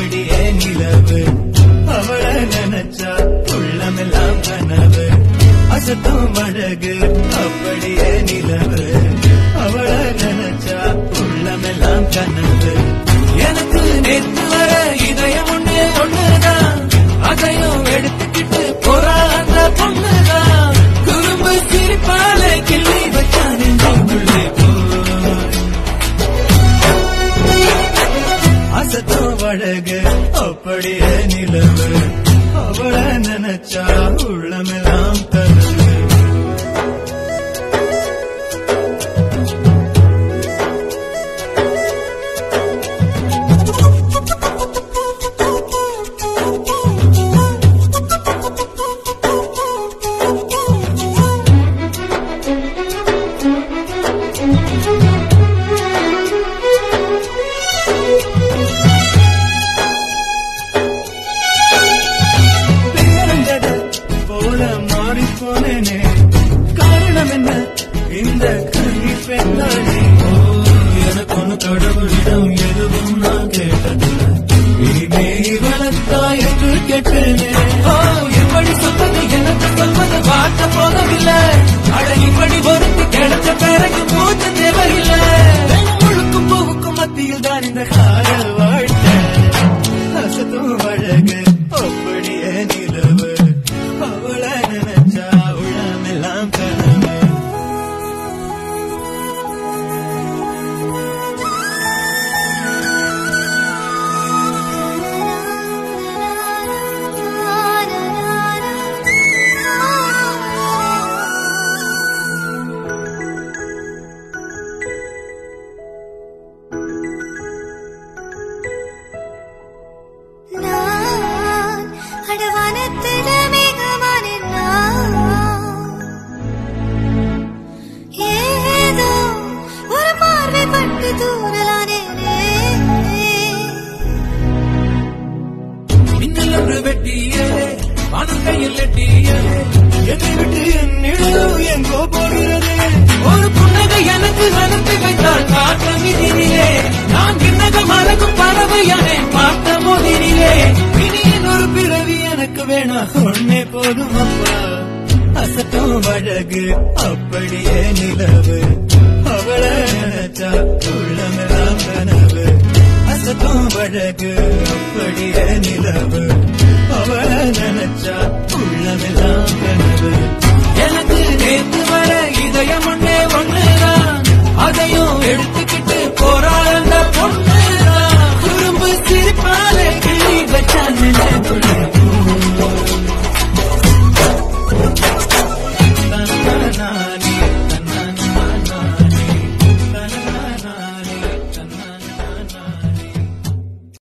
அப்படியே நிலவு அவள நினைச்சா உள்ளமெல்லாம் கனவு அசத்தும் அழகு அப்படியே நிலவு அவள நினைச்சா உள்ளமெல்லாம் கனவு எனக்கு நேற்று வர இதயம் ஒண்ணு ஒண்ணுதான் அதையும் எடுத்துக்கிட்டு போறா அந்த பொண்ணுதான் குறும்பு சிரிப்பால கிள்ளி வச்சான் நெஞ்சுக்குள்ளே போய் அசத்தும் அழகு அப்படியே நிலவு அவள நினைச்சா உள்ளமெல்லாம் கனவு பேரங்கத போல மாறிப்போனேனே காரணம் என்ன இந்த கல்வி பெண்ணானே ஓ எனக்கு ஒன்று கடவுளிடம் எதுவும் நான் கேட்டது இனிமே இவளத்தா என்று கேட்டேனே ஓ எப்படி சொல்வது எனக்கு சொல்வது பார்க்க போகவில்லை அட இப்படி ஒருத்தி கிடைச்ச பிறகு மூச்சு தேவையில்லை முழுக்கும் பூவுக்கும் மத்தியில் தான் இந்த காதல் வாழ்க்கை அசத்தும் அழகு அப்படியே நிலவு அவள நினைச்சா உள்ளமெல்லாம் கனவு நான் அடவானத்தில மேகமான நான். ஏதோ ஒரு பார்வை பட்டு தூரலானேனே. மின்னல் ஒன்று வெட்டியே மனம் கையில் எட்டியே என்னை விட்டு என் நிழலோ எங்கோ போகிறது ஒரு புன்னகை எனக்கு அனுப்பி வைத்தால் காற்ற விதினிலே நான் கிண்ணக மறக்கும் பறவையானே பார்த்த மோதினிலே இனியின் ஒரு பிறவி எனக்கு வேணா ஒன்னே போதும் அப்பா அசத்தும் அழகு அப்படியே நிலவு அவள நினைச்சா உள்ளமெல்லாம் கனவு அசத்தும் அழகு அப்படியே நிலவு அவள நினைச்சா உள்ளமெல்லாம் கனவு